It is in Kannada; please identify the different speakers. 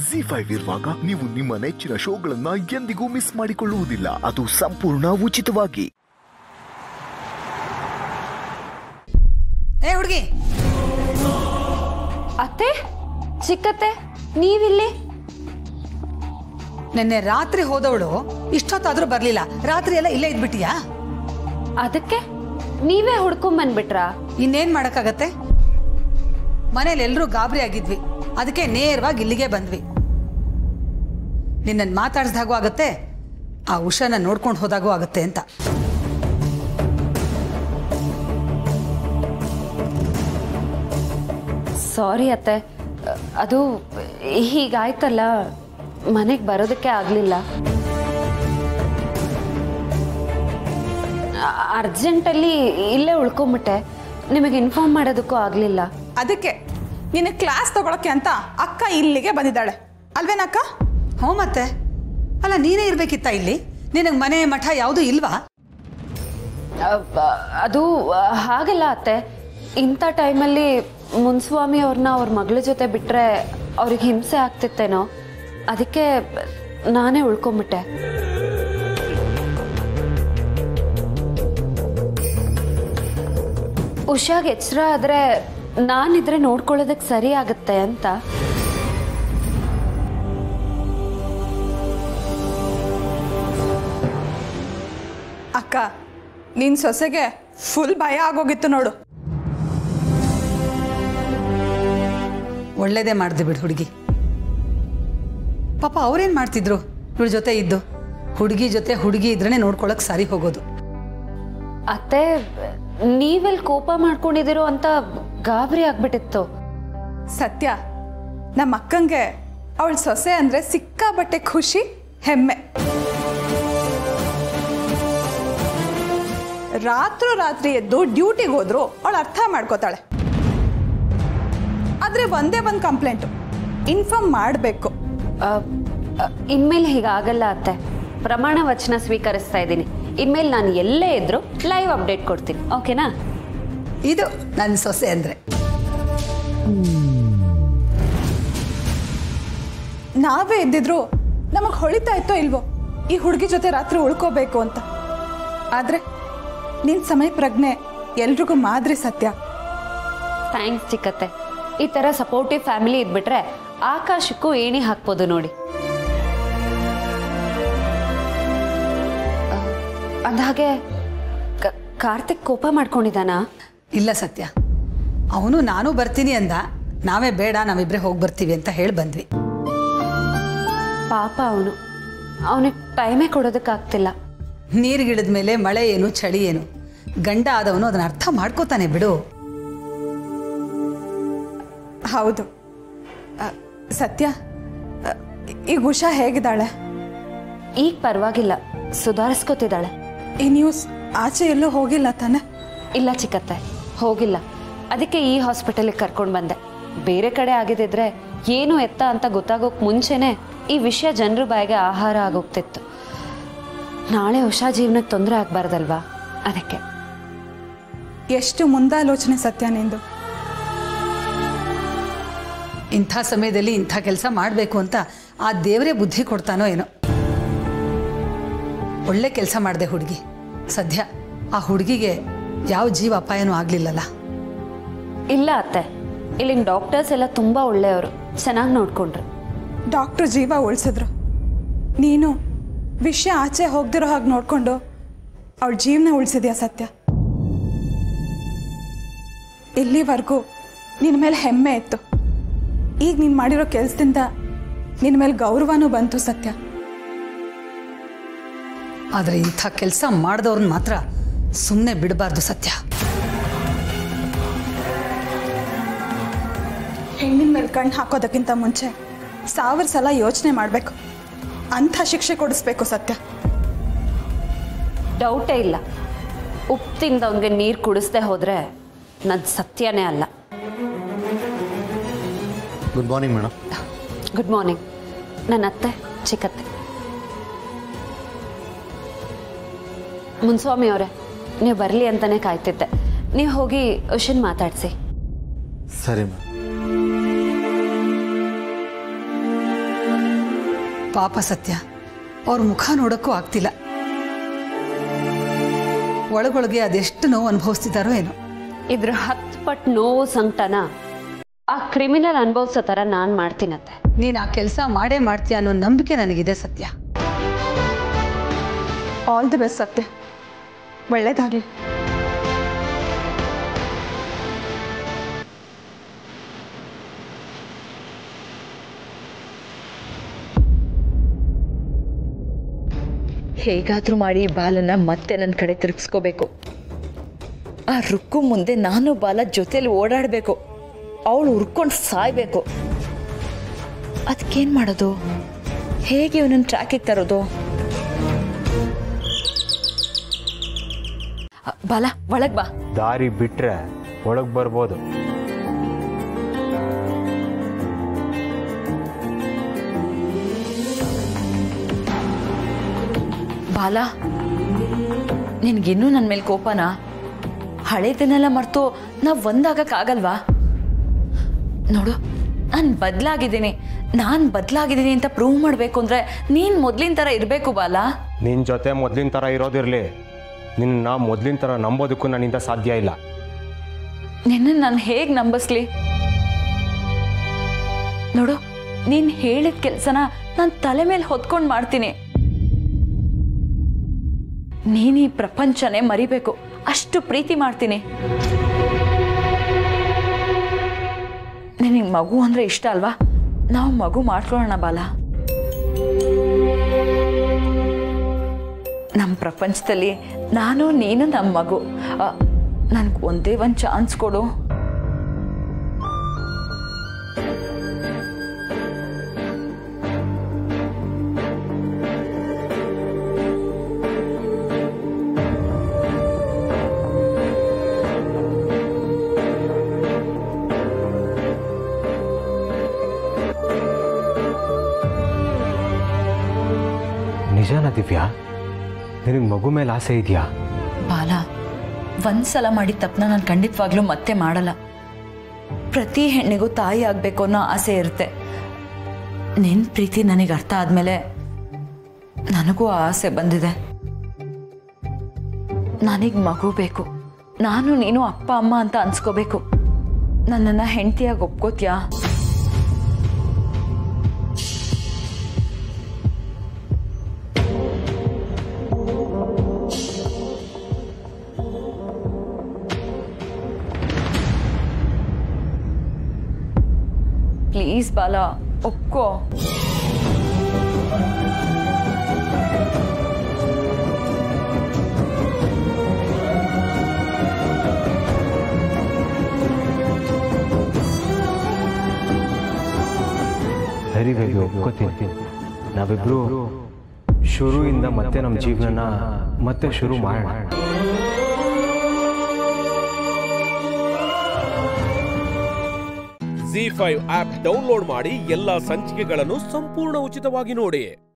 Speaker 1: ಜಿ ಫೈವ್ ಇರುವಾಗ ನೀವು ನಿಮ್ಮ ನೆಚ್ಚಿನ ಶೋಗಳನ್ನ ಎಂದಿಗೂ ಮಿಸ್ ಮಾಡಿಕೊಳ್ಳುವುದಿಲ್ಲ ಅದು ಸಂಪೂರ್ಣ ಉಚಿತವಾಗಿ
Speaker 2: ಏ ಹುಡುಗಿ
Speaker 3: ಅತ್ತೆ ಚಿಕ್ಕತ್ತೆ ನೀವಿಲ್ಲಿ
Speaker 2: ನಿನ್ನೆ ರಾತ್ರಿ ಹೋದವಳು ಇಷ್ಟೊತ್ತಾದ್ರೂ ಬರ್ಲಿಲ್ಲ ರಾತ್ರಿ ಎಲ್ಲ ಇಲ್ಲೇ ಇದ್ಬಿಟ್ಟಿಯಾ
Speaker 3: ಅದಕ್ಕೆ ನೀವೇ ಹುಡ್ಕೊಂಡ್ ಬಂದ್ಬಿಟ್ರಾ
Speaker 2: ಇನ್ನೇನ್ ಮಾಡಕ್ಕಾಗತ್ತೆ ಮನೇಲಿ ಎಲ್ರೂ ಗಾಬರಿ ಆಗಿದ್ವಿ ಅದಕ್ಕೆ ನೇರವಾಗಿ ಇಲ್ಲಿಗೆ ಬಂದ್ವಿ ನಿನ್ನನ್ನು ಮಾತಾಡ್ಸ್ದಾಗೂ ಆಗತ್ತೆ ಆ ಉಷಾನ ನೋಡ್ಕೊಂಡು ಹೋದಾಗೂ ಆಗತ್ತೆ ಅಂತ
Speaker 3: ಸಾರಿ ಅತ್ತೆ ಅದು ಹೀಗಾಯ್ತಲ್ಲ ಮನೆಗೆ ಬರೋದಕ್ಕೆ ಆಗಲಿಲ್ಲ ಅರ್ಜೆಂಟಲ್ಲಿ ಇಲ್ಲೇ ಉಳ್ಕೊಂಬಿಟ್ಟೆ ನಿಮಗೆ ಇನ್ಫಾರ್ಮ್ ಮಾಡೋದಕ್ಕೂ ಆಗಲಿಲ್ಲ
Speaker 4: ಅದಕ್ಕೆ ನಿನ್ನ ಕ್ಲಾಸ್ ತಗೊಳಕ್ಕೆ ಅಂತ ಅಕ್ಕ ಇಲ್ಲಿಗೆ ಬಂದಿದ್ದಾಳೆ ಅಲ್ವೇನಕ್ಕ
Speaker 2: ಹ್ಞೂ ಮತ್ತೆ ಅಲ್ಲ ನೀನೇ ಇರ್ಬೇಕಿತ್ತ ಇಲ್ಲಿ ನಿನಗೆ ಮನೆ ಮಠ ಯಾವುದೂ ಇಲ್ವಾ
Speaker 3: ಅಬ್ಬ, ಅದು ಆ, ಹಾಗಲ್ಲ ಅತ್ತೆ ಇಂಥ ಟೈಮಲ್ಲಿ ಮುನ್ಸ್ವಾಮಿ ಅವ್ರನ್ನ ಅವ್ರ ಮಗಳ ಜೊತೆ ಬಿಟ್ರೆ ಅವ್ರಿಗೆ ಹಿಂಸೆ ಆಗ್ತಿತ್ತೇನೋ ಅದಕ್ಕೆ ನಾನೇ ಉಳ್ಕೊಂಬಿಟ್ಟೆ ಉಷಾಗ್ ಎಚ್ಚರ ಆದ್ರೆ ನಾನಿದ್ರೆ ನೋಡ್ಕೊಳ್ಳೋದಕ್ಕೆ ಸರಿ ಆಗುತ್ತೆ ಅಂತ
Speaker 4: ಅಕ್ಕ ನಿನ್ನ ಸೊಸೆಗೆ ಫುಲ್ ಭಯ ಆಗೋಗಿತ್ತು ನೋಡು
Speaker 2: ಒಳ್ಳೇದೇ ಮಾಡ್ದೆ ಬಿಡು ಹುಡುಗಿ ಪಾಪ ಅವ್ರೇನ್ ಮಾಡ್ತಿದ್ರು ಇವಳ ಜೊತೆ ಇದ್ದು ಹುಡುಗಿ ಜೊತೆ ಹುಡುಗಿ ಇದ್ರೇನೆ ನೋಡ್ಕೊಳಕ್ ಸರಿ ಹೋಗೋದು
Speaker 3: ಅತ್ತೆ ನೀವೆಲ್ಲಿ ಕೋಪ ಮಾಡ್ಕೊಂಡಿದ್ದೀರೋ ಅಂತ ಗಾಬರಿ ಆಗ್ಬಿಟ್ಟಿತ್ತು
Speaker 4: ಸತ್ಯ ನಮ್ಮ ಅಕ್ಕಂಗೆ ಅವಳ ಸೊಸೆ ಅಂದರೆ ಸಿಕ್ಕಾಬಟ್ಟೆ ಖುಷಿ ಹೆಮ್ಮೆ ರಾತ್ರೋ ರಾತ್ರಿ ಎದ್ದು ಡ್ಯೂಟಿಗೆ ಹೋದ್ರು ಅವಳು ಅರ್ಥ ಮಾಡ್ಕೋತಾಳೆ ಆದರೆ ಒಂದೇ ಒಂದು ಕಂಪ್ಲೇಂಟು ಇನ್ಫಾರ್ಮ್ ಮಾಡಬೇಕು
Speaker 3: ಆ, ಆ, ಇನ್ಮೇಲೆ ಹೀಗಾಗಲ್ಲ ಅತ್ತೆ ಪ್ರಮಾಣ ವಚನ ಸ್ವೀಕರಿಸ್ತಾ ಇದ್ದೀನಿ ಇನ್ಮೇಲೆ ನಾನು ಎಲ್ಲೇ ಇದ್ರು ಲೈವ್ ಅಪ್ಡೇಟ್ ಕೊಡ್ತೀನಿ ಓಕೆನಾ
Speaker 2: ಇದು ನನ್ನ ಸೊಸೆ ಅಂದ್ರೆ
Speaker 4: ನಾವೇ ಇದ್ದಿದ್ರು ನಮಗೆ ಹೊಳಿತಾ ಇತ್ತೋ ಇಲ್ವೋ ಈ ಹುಡುಗಿ ಜೊತೆ ರಾತ್ರಿ ಉಳ್ಕೋಬೇಕು ಅಂತ ಆದರೆ ನಿನ್ನ ಸಮಯ ಪ್ರಜ್ಞೆ ಎಲ್ರಿಗೂ ಮಾದರಿ ಸತ್ಯ
Speaker 3: ಥ್ಯಾಂಕ್ಸ್ ಚಿಕ್ಕತ್ತೆ ಈ ಥರ ಸಪೋರ್ಟಿವ್ ಫ್ಯಾಮಿಲಿ ಇದ್ಬಿಟ್ರೆ ಆಕಾಶಕ್ಕೂ ಏಣಿ ಹಾಕ್ಬೋದು ನೋಡಿ ಅಂದಹಾಗೆ ಕಾರ್ತಿಕ್ ಕೋಪ ಮಾಡ್ಕೊಂಡಿದ್ದಾನಾ
Speaker 2: ಇಲ್ಲ ಸತ್ಯ ಅವನು ನಾನು ಬರ್ತೀನಿ ಅಂದ ನಾವೇ ಬೇಡ ನಾವಿಬ್ರೆ ಹೋಗಿ ಬರ್ತೀವಿ ಅಂತ ಹೇಳಿ ಬಂದ್ವಿ
Speaker 3: ಪಾಪ ಅವನು ಅವನಿಗೆ ಟೈಮೇ ಕೊಡೋದಕ್ಕಾಗ್ತಿಲ್ಲ
Speaker 2: ನೀರಿಗಿಳಿದ ಮೇಲೆ ಮಳೆ ಏನು ಚಳಿ ಏನು ಗಂಡ ಆದವನು ಅದನ್ನ ಅರ್ಥ ಮಾಡ್ಕೋತಾನೆ ಬಿಡು
Speaker 4: ಹೌದು ಅ, ಸತ್ಯ ಅ, ಈಗ ಉಷಾ ಹೇಗಿದ್ದಾಳೆ
Speaker 3: ಈಗ ಪರವಾಗಿಲ್ಲ ಸುಧಾರಿಸ್ಕೋತಿದ್ದಾಳೆ
Speaker 4: ಈ ನ್ಯೂಸ್ ಆಚೆ ಎಲ್ಲೂ ಹೋಗಿಲ್ಲ ತಾನೆ
Speaker 3: ಇಲ್ಲ ಚಿಕ್ಕತ್ತೆ ಹೋಗಿಲ್ಲ ಅದಕ್ಕೆ ಈ ಹಾಸ್ಪಿಟಲಿಗೆ ಕರ್ಕೊಂಡು ಬಂದೆ ಬೇರೆ ಕಡೆ ಆಗಿದ್ದಿದ್ರೆ ಏನು ಎತ್ತ ಅಂತ ಗೊತ್ತಾಗೋಕ್ ಮುಂಚೆನೆ ಈ ವಿಷಯ ಜನರ ಬಾಯಿಗೆ ಆಹಾರ ಆಗೋಗ್ತಿತ್ತು ನಾಳೆ ಉಷಾ ಜೀವನಕ್ಕೆ ತೊಂದರೆ ಆಗ್ಬಾರ್ದಲ್ವಾ ಅದಕ್ಕೆ
Speaker 4: ಎಷ್ಟು ಮುಂದಾಲೋಚನೆ ಸತ್ಯ ನಿಂದು
Speaker 2: ಇಂಥ ಸಮಯದಲ್ಲಿ ಇಂಥ ಕೆಲಸ ಮಾಡಬೇಕು ಅಂತ ಆ ದೇವರೇ ಬುದ್ಧಿ ಕೊಡ್ತಾನೋ ಏನೋ ಒಳ್ಳೆ ಕೆಲಸ ಮಾಡಿದೆ ಹುಡುಗಿ ಸದ್ಯ ಆ ಹುಡುಗಿಗೆ ಯಾವ ಜೀವ ಅಪಾಯನೂ ಆಗಲಿಲ್ಲಲ್ಲ
Speaker 3: ಇಲ್ಲ ಅತ್ತೆ ಇಲ್ಲಿನ ಡಾಕ್ಟರ್ಸ್ ಎಲ್ಲ ತುಂಬಾ ಒಳ್ಳೆಯವರು ಚೆನ್ನಾಗಿ ನೋಡ್ಕೊಂಡ್ರು
Speaker 4: ಡಾಕ್ಟ್ರು ಜೀವ ಉಳಿಸಿದ್ರು ನೀನು ವಿಷಯ ಆಚೆ ಹೋಗ್ದಿರೋ ಹಾಗೆ ನೋಡ್ಕೊಂಡು ಅವಳ ಜೀವನ ಉಳಿಸಿದ್ಯಾ ಸತ್ಯ ಇಲ್ಲಿವರೆಗೂ ನಿನ್ನ ಮೇಲೆ ಹೆಮ್ಮೆ ಇತ್ತು ಈಗ ನೀನು ಮಾಡಿರೋ ಕೆಲಸದಿಂದ ನಿನ್ನ ಮೇಲೆ ಗೌರವನೂ ಬಂತು ಸತ್ಯ
Speaker 2: ಆದರೆ ಇಂಥ ಕೆಲಸ ಮಾಡಿದವ್ರನ್ನ ಮಾತ್ರ ಸುಮ್ಮನೆ ಬಿಡಬಾರ್ದು ಸತ್ಯ
Speaker 4: ಹೆಣ್ಣಿನ ಮೇಲೆ ಕಣ್ಣು ಹಾಕೋದಕ್ಕಿಂತ ಮುಂಚೆ ಸಾವಿರ ಸಲ ಯೋಚನೆ ಮಾಡಬೇಕು ಅಂಥ ಶಿಕ್ಷೆ ಕೊಡಿಸ್ಬೇಕು ಸತ್ಯ
Speaker 3: ಡೌಟೇ ಇಲ್ಲ ಉಪ್ಪು ತಿಂದವನಿಗೆ ನೀರು ಕುಡಿಸ್ದೆ ಹೋದ್ರೆ ನನ್ನ ಸತ್ಯನೇ ಅಲ್ಲ
Speaker 5: good morning madam
Speaker 3: good morning ನನ್ನ ಅತ್ತೆ ಚಿಕ್ಕತ್ತೆ ಮುನ್ಸ್ವಾಮಿ ಅವರೇ ನೀವು ಬರಲಿ ಅಂತಾನೆ ಕಾಯ್ತಿದ್ದೆ ನೀವು ಹೋಗಿ ಉಷನ್ ಮಾತಾಡಿಸಿ
Speaker 5: ಸರಿ ಮ್ಯಾಮ್
Speaker 2: ಪಾಪ ಸತ್ಯ ಅವ್ರ ಮುಖ ನೋಡೋಕ್ಕೂ ಆಗ್ತಿಲ್ಲ ಒಳಗೊಳಗೆ ಅದೆಷ್ಟು ನೋವು ಅನುಭವಿಸ್ತಿದ್ದಾರೋ ಏನೋ
Speaker 3: ಇದ್ರ ಹತ್ತು ಪಟ್ಟು ನೋವು ಸಂಕಟನ ಆ ಕ್ರಿಮಿನಲ್ ಅನುಭವಿಸೋ ಥರ ನಾನು ಮಾಡ್ತೀನತ್ತೆ
Speaker 2: ನೀನು ಆ ಕೆಲಸ ಮಾಡೇ ಮಾಡ್ತೀಯ ಅನ್ನೋ ನಂಬಿಕೆ ನನಗಿದೆ ಸತ್ಯ
Speaker 4: ಆಲ್ ದಿ ಬೆಸ್ಟ್ ಸತ್ಯ ಒಳ್ಳೇದಾಗಲಿ
Speaker 5: ಹೇಗಾದರೂ ಮಾಡಿ ಈ ಬಾಲನ ಮತ್ತೆ ನನ್ನ ಕಡೆ ತಿರುಗಿಸ್ಕೋಬೇಕು ಆ ರುಕ್ಕು ಮುಂದೆ ನಾನು ಬಾಲ ಜೊತೆಲಿ ಓಡಾಡಬೇಕು ಅವಳು ಹುರ್ಕೊಂಡು ಸಾಯ್ಬೇಕು ಅದಕ್ಕೇನು ಮಾಡೋದು ಹೇಗೆ ಇವನನ್ನು ಟ್ರ್ಯಾಕಿಗೆ ತರೋದು ಅ, ಬಾಲ ಒಳಗೆ ಬಾ
Speaker 6: ದಾರಿ ಬಿಟ್ರೆ ಒಳಗೆ ಬರ್ಬೋದು
Speaker 5: ಬಾಲ ನಿನ್ಗಿನ್ನೂ ನನ್ನ ಮೇಲೆ ಕೋಪನಾ ಹಳೇದನ್ನೆಲ್ಲ ಮರ್ತು ನಾವು ಒಂದಾಗಕ್ಕಾಗಲ್ವಾ ನೋಡು ನಾನು ಬದಲಾಗಿದ್ದೀನಿ ನಾನು ಬದಲಾಗಿದ್ದೀನಿ ಅಂತ ಪ್ರೂವ್ ಮಾಡಬೇಕು ಅಂದರೆ ನೀನು ಮೊದಲಿನ ಥರ ಇರಬೇಕು ಬಾಲ
Speaker 6: ನಿನ್ನ ಜೊತೆ ಮೊದಲಿನ ಥರ ಇರೋದಿರಲಿ ನಿನ್ನ ಮೊದಲಿನ ಥರ ನಂಬೋದಕ್ಕೂ ನನ್ನಿಂದ ಸಾಧ್ಯ ಇಲ್ಲ
Speaker 5: ನಿನ್ನ ನಾನು ಹೇಗೆ ನಂಬಿಸ್ಲಿ ನೋಡು ನೀನು ಹೇಳಿದ ಕೆಲಸನ ನಾನು ತಲೆ ಮೇಲೆ ಹೊತ್ಕೊಂಡು ಮಾಡ್ತೀನಿ ನೀನು ಈ ಪ್ರಪಂಚನೇ ಮರಿಬೇಕು ಅಷ್ಟು ಪ್ರೀತಿ ಮಾಡ್ತೀನಿ ನಿನಗೆ ಮಗು ಅಂದರೆ ಇಷ್ಟ ಅಲ್ವಾ ನಾವು ಮಗು ಮಾಡ್ಕೊಳ್ಳೋಣ ಬಾಲ ನಮ್ಮ ಪ್ರಪಂಚದಲ್ಲಿ ನಾನು ನೀನು ನಮ್ಮ ಮಗು ನನಗೆ ಒಂದೇ ಒಂದು ಚಾನ್ಸ್ ಕೊಡು
Speaker 6: ನಿಜಾನ ದಿವ್ಯಾ ನಿನಗೆ ಮಗು ಮೇಲೆ ಆಸೆ ಇದೆಯಾ
Speaker 5: ಬಾಲ ಒಂದ್ಸಲ ಮಾಡಿದ ತಪ್ಪನ್ನ ನಾನು ಖಂಡಿತವಾಗ್ಲೂ ಮತ್ತೆ ಮಾಡಲ್ಲ ಪ್ರತಿ ಹೆಣ್ಣಿಗೂ ತಾಯಿ ಆಗಬೇಕು ಅನ್ನೋ ಆಸೆ ಇರುತ್ತೆ ನಿನ್ನ ಪ್ರೀತಿ ನನಗೆ ಅರ್ಥ ಆದಮೇಲೆ ನನಗೂ ಆ ಆಸೆ ಬಂದಿದೆ ನನಗೆ ಮಗು ಬೇಕು ನಾನು ನೀನು ಅಪ್ಪ ಅಮ್ಮ ಅಂತ ಅನ್ಸ್ಕೋಬೇಕು ನನ್ನನ್ನು ಹೆಂಡತಿಯಾಗಿ ಒಪ್ಕೋತ್ಯಾ ಪ್ಲೀಸ್ ಬಾಲ ಒಪ್ಕೋ
Speaker 6: ಧೈರ್ಯವಾಗಿ ಒಪ್ಕೋತೀನಿ ನಾವಿಬ್ರು ಶುರುವಿಂದ ಮತ್ತೆ ನಮ್ಮ ಜೀವನನ ಮತ್ತೆ ಶುರು ಮಾಡೋಣ
Speaker 7: ಜಿ ಫೈವ್ ಆಪ್ ಡೌನ್ಲೋಡ್ ಮಾಡಿ ಎಲ್ಲಾ ಸಂಚಿಕೆಗಳನ್ನು ಸಂಪೂರ್ಣ ಉಚಿತವಾಗಿ ನೋಡಿ